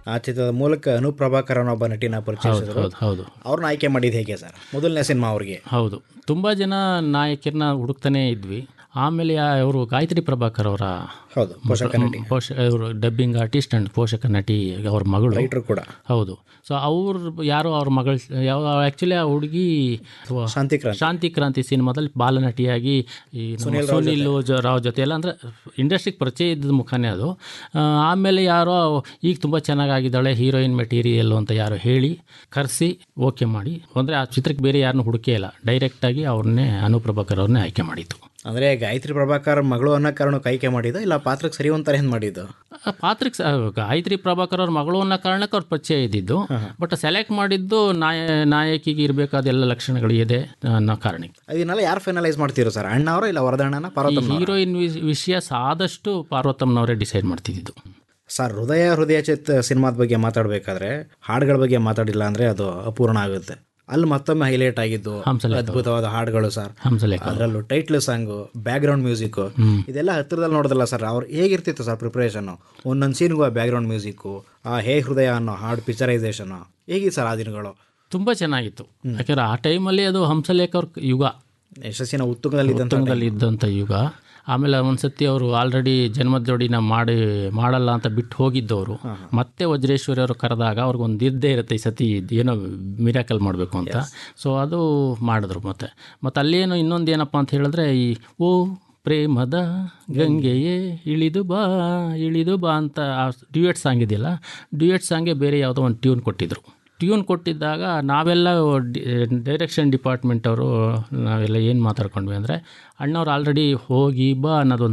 ಆ ಚಿತ್ರದ ಮೂಲಕ ಅನು ಪ್ರಭಾಕರ್ ಅನ್ನೋ ಒಬ್ಬ ನಟಿನ ಪರಿಚಯಿಸಿದ್ರು ಹೌದು ಹೌದು ಅವ್ರನ್ನ ಆಯ್ಕೆ ಮಾಡಿದ್ದು ಹೇಗೆ ಸರ್ ಮೊದಲನೇ ಸಿನಿಮಾ ಅವ್ರಿಗೆ ಹೌದು ತುಂಬ ಜನ ನಾಯಕರನ್ನ ಹುಡುಕ್ತಾನೆ ಇದ್ವಿ ಆಮೇಲೆ ಅವರು ಗಾಯತ್ರಿ ಪ್ರಭಾಕರ್ ಅವರ ಹೌದು ಪೋಷಕ ನಟಿ ಪೋಷ ಇವರು ಡಬ್ಬಿಂಗ್ ಆರ್ಟಿಸ್ಟ್ ಆ್ಯಂಡ್ ಪೋಷಕ ನಟಿ ಅವ್ರ ಮಗಳು ರೈಟ್ರು ಕೂಡ ಹೌದು ಸೊ ಅವ್ರು ಯಾರೋ ಅವ್ರ ಮಗಳು ಯಾವ ಆ್ಯಕ್ಚುಲಿ ಆ ಹುಡುಗಿ ಶಾಂತಿ ಕ್ರಾಂತಿ ಶಾಂತಿ ಕ್ರಾಂತಿ ಸಿನಿಮಾದಲ್ಲಿ ಬಾಲನಟಿಯಾಗಿ ಈ ನಮ್ಮ ಸುನಿಲ್ ಜ- ರಾವ್ ಜೊತೆ ಎಲ್ಲ ಅಂದರೆ ಇಂಡಸ್ಟ್ರಿಗೆ ಪರಿಚಯ ಇದ್ದ ಮುಖಾನೇ ಅದು ಆ, ಆಮೇಲೆ ಯಾರೋ ಈಗ ತುಂಬ ಚೆನ್ನಾಗಿದ್ದಾಳೆ ಹೀರೋಯಿನ್ ಮೆಟೀರಿಯಲ್ ಅಂತ ಯಾರೋ ಹೇಳಿ ಕರೆಸಿ ಓಕೆ ಮಾಡಿ ಅಂದರೆ ಆ ಚಿತ್ರಕ್ಕೆ ಬೇರೆ ಯಾರನ್ನೂ ಹುಡುಕೇ ಇಲ್ಲ ಡೈರೆಕ್ಟಾಗಿ ಅವ್ರನ್ನೇ ಅನುಪ್ರಭಾಕರ್ ಅವ್ರನ್ನೇ ಆಯ್ಕೆ ಮಾಡಿದ್ದು ಅಂದ್ರೆ ಗಾಯತ್ರಿ ಪ್ರಭಾಕರ್ ಮಗಳು ಅನ್ನೋ ಕಾರಣಕ್ಕೆ ಆಯ್ಕೆ ಮಾಡಿದ್ದು ಇಲ್ಲ ಪಾತ್ರಕ್ಕೆ ಸರಿ ಒಂಥರ ಏನು ಮಾಡಿದ್ದು ಆ ಪಾತ್ರಕ್ಕೆ ಸ- ಗಾಯತ್ರಿ ಪ್ರಭಾಕರ್ ಅವ್ರ ಮಗಳು ಅನ್ನೋ ಕಾರಣಕ್ಕೆ ಅವ್ರು ಪರಿಚಯ ಇದ್ದಿದ್ದು ಬಟ್ ಸೆಲೆಕ್ಟ್ ಮಾಡಿದ್ದು ನಾಯ ನಾಯಕಿಗೆ ಇರಬೇಕಾದ ಎಲ್ಲ ಲಕ್ಷಣಗಳು ಇದೆ ಅನ್ನೋ ಕಾರಣಕ್ಕೆ ಅದನ್ನೆಲ್ಲ ಯಾರು ಫೈನಲೈಸ್ ಮಾಡ್ತೀರೋ ಸರ್ ಅಣ್ಣ ಅವರ ಇಲ್ಲ ವರದಣ್ಣನ ಈ ಪಾರ್ವತಮ್ಮ ಹೀರೋಯಿನ್ ವಿಷಯ ಆದಷ್ಟು ಪಾರ್ವತಮ್ಮನವರೇ ಡಿಸೈಡ್ ಮಾಡ್ತಿದ್ದು ಸರ್ ಹೃದಯ ಹೃದಯ ಚಿತ್ ಸಿನಿಮಾದ ಬಗ್ಗೆ ಮಾತಾಡಬೇಕಾದ್ರೆ ಹಾಡುಗಳ ಬಗ್ಗೆ ಮಾತಾಡಿಲ್ಲ ಅಂದ್ರೆ ಅದು ಅಪೂರ್ಣ ಆಗುತ್ತೆ ಅಲ್ಲಿ ಮತ್ತೊಮ್ಮೆ ಹೈಲೈಟ್ ಆಗಿದ್ದು ಹಂಸಲೇಖ. ಅದ್ಭುತವಾದ ಹಾಡುಗಳು ಸರ್ ಹಂಸಲೇಖ ಅದರಲ್ಲೂ title song background music ಇದೆಲ್ಲ ಹತ್ತಿರದಲ್ಲಿ ನೋಡಿದಲ್ಲ ಸರ್ ಅವ್ರು ಹೇಗಿರ್ತಿತ್ತು ಸರ್ ಪ್ರಿಪ್ರೇಷನ್ ಒಂದೊಂದು ಸೀನ್ಗೂ ಆ ಬ್ಯಾಕ್ ಗ್ರೌಂಡ್ ಮ್ಯೂಸಿಕ್ಕು ಆ ಹೇ ಹೃದಯ ಅನ್ನೋ ಹಾಡು ಪಿಕ್ಚರೈಸೇಷನ್ ಹೇಗಿತ್ತು ಸರ್ ಆ ದಿನಗಳು ತುಂಬ ಚೆನ್ನಾಗಿತ್ತು ಯಾಕಂದ್ರೆ ಆ ಟೈಮಲ್ಲಿ ಅದು ಹಂಸಲೇಖ ಅವ್ರ ಯುಗ ಯಶಸ್ಸಿನ ಉತ್ತುಂಗದಲ್ಲಿ ಇದ್ದಂಥ ಉತ್ತುಂಗದಲ್ಲಿ ಇದ್ದಂಥ ಯುಗ ಆಮೇಲೆ ಒಂದ್ಸತಿ ಅವರು ಆಲ್ರೆಡಿ ಜನ್ಮದ ಜೋಡಿನ ಮಾಡಿ ಮಾಡಲ್ಲ ಅಂತ ಬಿಟ್ಟು ಹೋಗಿದ್ದವರು ಮತ್ತೆ ವಜ್ರೇಶ್ವರಿ ಅವರು ಕರೆದಾಗ ಅವ್ರಿಗೊಂದು ಇದ್ದೇ ಇರುತ್ತೆ ಈ ಸತಿ ಏನೋ ಮಿರಾಕಲ್ ಮಾಡಬೇಕು ಅಂತ ಸೊ ಅದು ಮಾಡಿದ್ರು ಮತ್ತೆ ಮತ್ತು ಅಲ್ಲೇನು ಇನ್ನೊಂದು ಏನಪ್ಪ ಅಂತ ಹೇಳಿದ್ರೆ ಈ ಓ ಪ್ರೇಮದ ಗಂಗೆಯೇ ಇಳಿದು ಬಾ ಇಳಿದು ಬಾ ಅಂತ ಆ ಡ್ಯೂಯೆಟ್ ಸಾಂಗ್ ಇದೆಯಲ್ಲ ಡ್ಯೂಯೆಟ್ ಸಾಂಗ್ಗೆ ಬೇರೆ ಯಾವುದೋ ಒಂದು ಟ್ಯೂನ್ ಕೊಟ್ಟಿದ್ರು ಟ್ಯೂನ್ ಕೊಟ್ಟಿದ್ದಾಗ ನಾವೆಲ್ಲ ಡೈರೆಕ್ಷನ್ ಡಿಪಾರ್ಟ್ಮೆಂಟ್ ಅವರು ನಾವೆಲ್ಲ ಏನು ಮಾತಾಡ್ಕೊಂಡ್ವಿ ಅಂದರೆ ಅಣ್ಣವ್ರು ಆಲ್ರೆಡಿ ಹೋಗಿ ಬಾ ಅನ್ನೋದೊಂದು